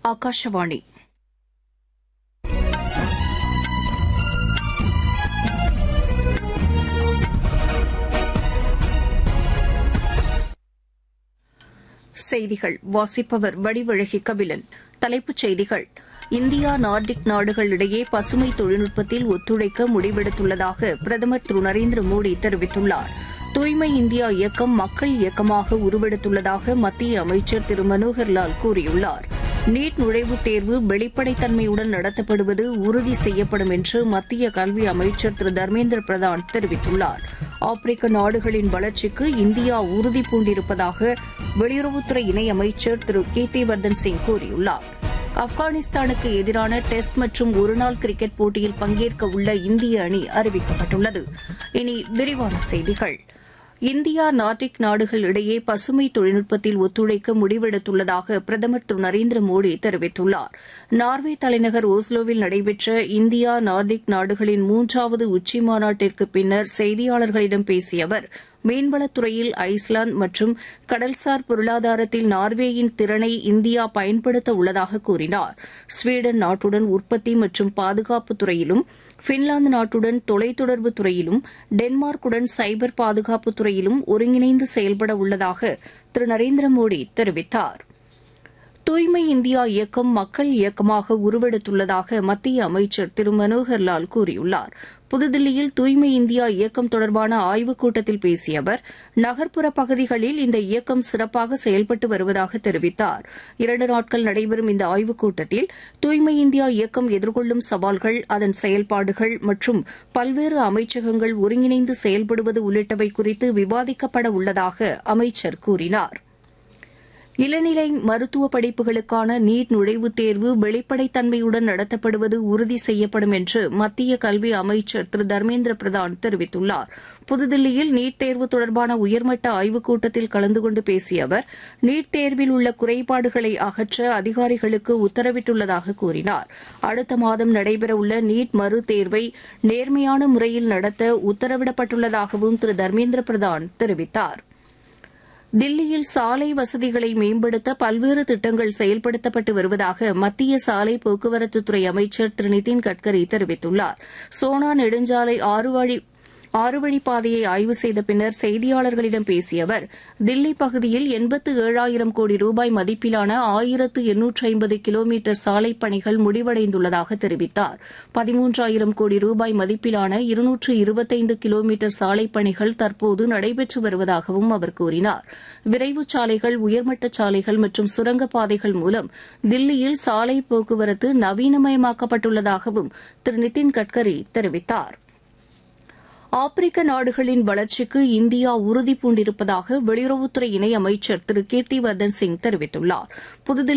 ஆகாஷவாணி செய்திகள் வாசிப்பவர் வடிவழகி கபிலன் தலைப்புச் செய்திகள் இந்தியா நார்டிக் நாடுகளிடையே பசுமை தொழில்நுட்பத்தில் ஒத்துழைக்க முடிவெடுத்துள்ளதாக பிரதமர் திரு நரேந்திர மோடி தெரிவித்துள்ளார் தூய்மை இந்தியா இயக்கம் மக்கள் இயக்கமாக உருவெடுத்துள்ளதாக மத்திய அமைச்சர் திரு மனோகர்லால் கூறியுள்ளார் நீட் நுழைவுத் தேர்வு வெளிப்படைத்தன்மையுடன் நடத்தப்படுவது உறுதி செய்யப்படும் என்று மத்திய கல்வி அமைச்சர் திரு தர்மேந்திர பிரதான் தெரிவித்துள்ளார் ஆப்பிரிக்க நாடுகளின் வளர்ச்சிக்கு இந்தியா உறுதி பூண்டிருப்பதாக வெளியுறவுத்துறை இணையமைச்சர் திரு கீர்த்திவர்தன் சிங் கூறியுள்ளார் ஆப்கானிஸ்தானுக்கு எதிரான டெஸ்ட் மற்றும் ஒருநாள் கிரிக்கெட் போட்டியில் பங்கேற்க உள்ள இந்திய அணி அறிவிக்கப்பட்டுள்ளது இனி விரிவான செய்திகள் இந்தியா நார்டிக் நாடுகள் இடையே பசுமை தொழில்நுட்பத்தில் ஒத்துழைக்க முடிவெடுத்துள்ளதாக பிரதமர் திரு நரேந்திர மோடி தெரிவித்துள்ளார் நார்வே தலைநகர் ஓஸ்லோவில் நடைபெற்ற இந்தியா நார்டிக் நாடுகளின் மூன்றாவது உச்சி மாநாட்டிற்கு பின்னர் செய்தியாளர்களிடம் பேசிய அவர் மீன்வளத்துறையில் ஐஸ்லாந்து மற்றும் கடல்சார் பொருளாதாரத்தில் நார்வேயின் திறனை இந்தியா பயன்படுத்த உள்ளதாக கூறினார் ஸ்வீடன் நாட்டுடன் உற்பத்தி மற்றும் பாதுகாப்பு துறையிலும் பின்லாந்து நாட்டுடன் தொலைத்தொடர்பு துறையிலும் டென்மார்க்குடன் சைபர் பாதுகாப்பு துறையிலும் ஒருங்கிணைந்து செயல்பட உள்ளதாக திரு நரேந்திர மோடி தெரிவித்தார் தூய்மை இந்தியா இயக்கம் மக்கள் இயக்கமாக உருவெடுத்துள்ளதாக மத்திய அமைச்சர் திரு மனோகர்லால் கூறியுள்ளார் புதுதில்லியில் தூய்மை இந்தியா இயக்கம் தொடர்பான ஆய்வுக் கூட்டத்தில் பேசிய அவர் நகர்ப்புற பகுதிகளில் இந்த இயக்கம் சிறப்பாக செயல்பட்டு வருவதாக தெரிவித்தார் இரண்டு நாட்கள் நடைபெறும் இந்த ஆய்வுக் கூட்டத்தில் தூய்மை இந்தியா இயக்கம் எதிர்கொள்ளும் சவால்கள் அதன் செயல்பாடுகள் மற்றும் பல்வேறு அமைச்சகங்கள் ஒருங்கிணைந்து செயல்படுவது உள்ளிட்டவை குறித்து விவாதிக்கப்பட உள்ளதாக அமைச்சர் கூறினார் இளநிலை மருத்துவ படிப்புகளுக்கான நீட் நுழைவுத் தேர்வு வெளிப்படைத்தன்மையுடன் நடத்தப்படுவது உறுதி செய்யப்படும் என்று மத்திய கல்வி அமைச்சர் திரு தர்மேந்திர பிரதான் தெரிவித்துள்ளார் புதுதில்லியில் நீட் தேர்வு தொடர்பான உயர்மட்ட ஆய்வுக் கூட்டத்தில் கலந்து கொண்டு பேசிய அவர் நீட் தேர்வில் உள்ள குறைபாடுகளை அகற்ற அதிகாரிகளுக்கு உத்தரவிட்டுள்ளதாக கூறினார் அடுத்த மாதம் நடைபெறவுள்ள நீட் மறு தேர்வை நேர்மையான முறையில் நடத்த உத்தரவிடப்பட்டுள்ளதாகவும் திரு தர்மேந்திர பிரதான் தெரிவித்தாா் தில்லியில் சாலை வசதிகளை மேம்படுத்த பல்வேறு திட்டங்கள் செயல்படுத்தப்பட்டு வருவதாக மத்திய சாலை போக்குவரத்துத்துறை அமைச்சர் திரு நிதின் கட்கரி தெரிவித்துள்ளார் சோனா நெடுஞ்சாலை ஆறு வழி ஆறு வழிப்பாதையை ஆய்வு செய்த பின்னர் செய்தியாளர்களிடம் பேசிய அவர் தில்லி பகுதியில் எண்பத்து ஏழாயிரம் கோடி ரூபாய் மதிப்பிலான ஆயிரத்து எண்ணூற்று ஐம்பது கிலோமீட்டர் சாலைப் பணிகள் முடிவடைந்துள்ளதாக தெரிவித்தார் பதிமூன்றாயிரம் கோடி ரூபாய் மதிப்பிலான இருநூற்று இருபத்தைந்து கிலோமீட்டர் சாலைப் பணிகள் தற்போது நடைபெற்று வருவதாகவும் அவர் கூறினார் விரைவு சாலைகள் உயர்மட்ட சாலைகள் மற்றும் சுரங்கப்பாதைகள் மூலம் தில்லியில் சாலை போக்குவரத்து நவீனமயமாக்கப்பட்டுள்ளதாகவும் திரு நிதின் கட்கரி தெரிவித்தாா் ஆப்பிரிக்க நாடுகளின் வளர்ச்சிக்கு இந்தியா உறுதி பூண்டிருப்பதாக வெளியுறவுத்துறை இணையமைச்சர் திரு கீர்த்திவர்தன் சிங் தெரிவித்துள்ளார் புதுதில்லி